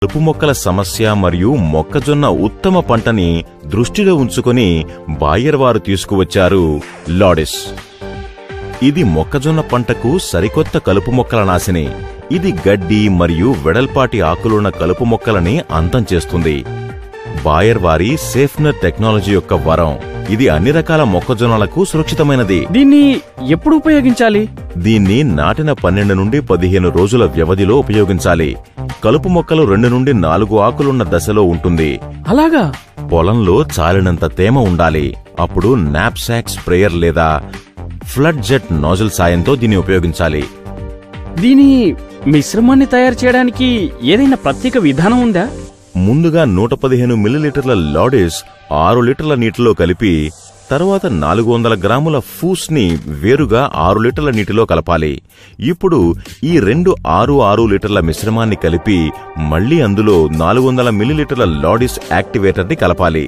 కలుపు మొక్కల సమస్య మరియు మొక్కజొన్న ఉత్తమ పంటని దృష్టిలో ఉంచుకొని బాయర్ వారు తీసుకువచ్చారు లాడిస్ ఇది మొక్కజొన్న పంటకు సరికొత్త కలుపు మొక్కల నాశిని ఇది గడ్డి మరియు వెడల్పాటి ఆకులున్న కలుపు మొక్కలని అంతం చేస్తుంది బాయర్ వారి సేఫ్నర్ టెక్నాలజీ యొక్క వరం ఇది అన్ని రకాల మొక్కజొన్నలకు సురక్షితమైనది దీన్ని ఎప్పుడు ఉపయోగించాలి దీన్ని నాటిన పన్నెండు నుండి పదిహేను రోజుల వ్యవధిలో ఉపయోగించాలి కలుపు మొక్కలు రెండు నుండి నాలుగు ఆకులున్న దశలో ఉంటుంది అలాగా పొలంలో చాలినంత తేమ ఉండాలి అప్పుడు నాప్సాక్ స్ప్రేయర్ లేదా ఫ్లడ్ జెట్ నోజల్ సాయంతో దీన్ని ఉపయోగించాలి దీని మిశ్రమాన్ని తయారు చేయడానికి ఏదైనా ప్రత్యేక విధానం ఉందా ముందుగా నూట పదిహేను మిల్లీలీటర్ల లాడిస్ ఆరు లీటర్ల నీటిలో కలిపి తరువాత నాలుగు వందల గ్రాముల ఫూస్ ని వేరుగా ఆరు లీటర్ల నీటిలో కలపాలి ఇప్పుడు ఈ రెండు ఆరు ఆరు లీటర్ల మిశ్రమాన్ని కలిపి మళ్లీ అందులో నాలుగు వందల మిల్లీలీటర్ల లాడిస్ యాక్టివేటర్ ని కలపాలి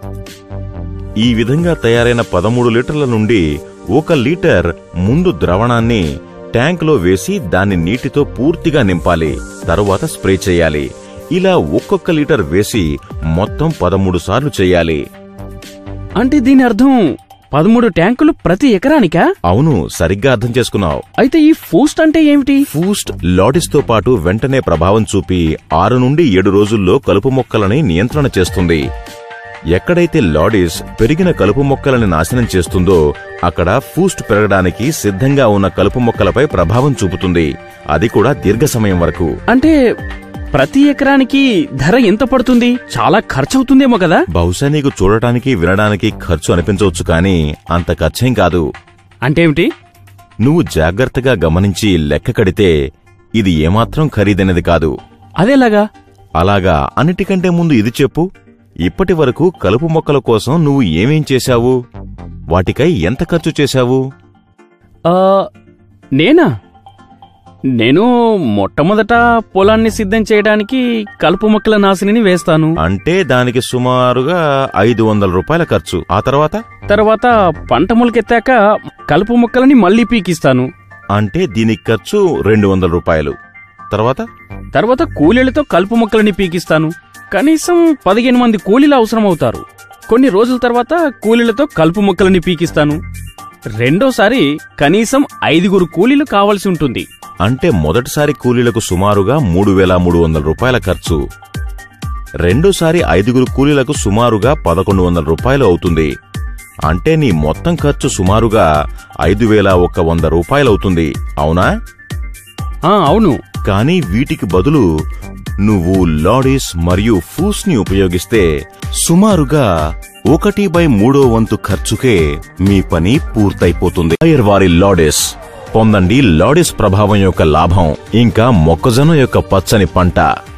ఈ విధంగా తయారైన పదమూడు లీటర్ల నుండి ఒక లీటర్ ముందు ద్రవణాన్ని ట్యాంకులో వేసి దాన్ని నీటితో పూర్తిగా నింపాలి తరువాత స్ప్రే చేయాలి ఇలా ఒక్కొక్క లీటర్ వేసి మొత్తం పదమూడు సార్లు చేయాలి అంటే దీని అర్థం పదమూడు ట్యాంకులు ప్రతి ఎకరానికా అవును సరిగ్గా అర్థం చేసుకున్నావు అయితే ఈ ఫూస్ట్ అంటే ఏమిటి ఫూస్ట్ లాడిస్ తో పాటు వెంటనే ప్రభావం చూపి ఆరు నుండి ఏడు రోజుల్లో కలుపు మొక్కలని నియంత్రణ చేస్తుంది ఎక్కడైతే లాడిస్ పెరిగిన కలుపు మొక్కలని నాశనం చేస్తుందో అక్కడ ఫూస్ట్ పెరగడానికి సిద్ధంగా ఉన్న కలుపు మొక్కలపై ప్రభావం చూపుతుంది అది కూడా దీర్ఘ సమయం వరకు అంటే ప్రతి ఎకరానికి ధర ఎంత పడుతుంది చాలా ఖర్చు అవుతుందేమో కదా బహుశా నీకు చూడటానికి వినడానికి ఖర్చు అనిపించవచ్చు కానీ అంత ఖర్చేం కాదు అంటేమిటి నువ్వు జాగ్రత్తగా గమనించి లెక్క కడితే ఇది ఏమాత్రం ఖరీదైనది కాదు అదేలాగా అలాగా అన్నిటికంటే ముందు ఇది చెప్పు ఇప్పటి వరకు కలుపు మొక్కల కోసం నువ్వు ఏమేం చేశావు వాటికై ఎంత ఖర్చు చేశావు ఆ, నేనా నేను మొట్టమొదట పొలాన్ని సిద్ధం చేయడానికి కలుపు మొక్కల నాశిని వేస్తాను అంటే దానికి సుమారుగా ఐదు వందల రూపాయల ఖర్చు ఆ తర్వాత తర్వాత పంట మొలకెత్తాక కలుపు మొక్కలని మళ్ళీ పీకిస్తాను అంటే దీనికి ఖర్చు రెండు వందల రూపాయలు తర్వాత తర్వాత కూలీలతో కలుపు మొక్కలని పీకిస్తాను కనీసం పదిహేను మంది కూలీలు అవసరమవుతారు కొన్ని రోజుల తర్వాత కూలీలతో కలుపు మొక్కలని పీకిస్తాను రెండోసారి కనీసం ఐదుగురు కూలీలు కావాల్సి ఉంటుంది అంటే మొదటిసారి కూలీలకు సుమారుగా మూడు వేల మూడు వందల రూపాయల ఖర్చు రెండోసారి ఐదుగురు కూలీలకు సుమారుగా పదకొండు వందల రూపాయలు అవుతుంది అంటే నీ మొత్తం ఖర్చు సుమారుగా ఐదు వేల ఒక వంద రూపాయలవుతుంది అవునా ఆ అవును కానీ వీటికి బదులు నువ్వు లాడిస్ మరియు ఫూస్ ని ఉపయోగిస్తే సుమారుగా ఒకటి బై మూడో వంతు ఖర్చుకే మీ పని పూర్తయిపోతుంది ఐర్ వారి లాడిస్ పొందండి లాడిస్ ప్రభావం యొక్క లాభం ఇంకా మొక్కజొన్న యొక్క పచ్చని పంట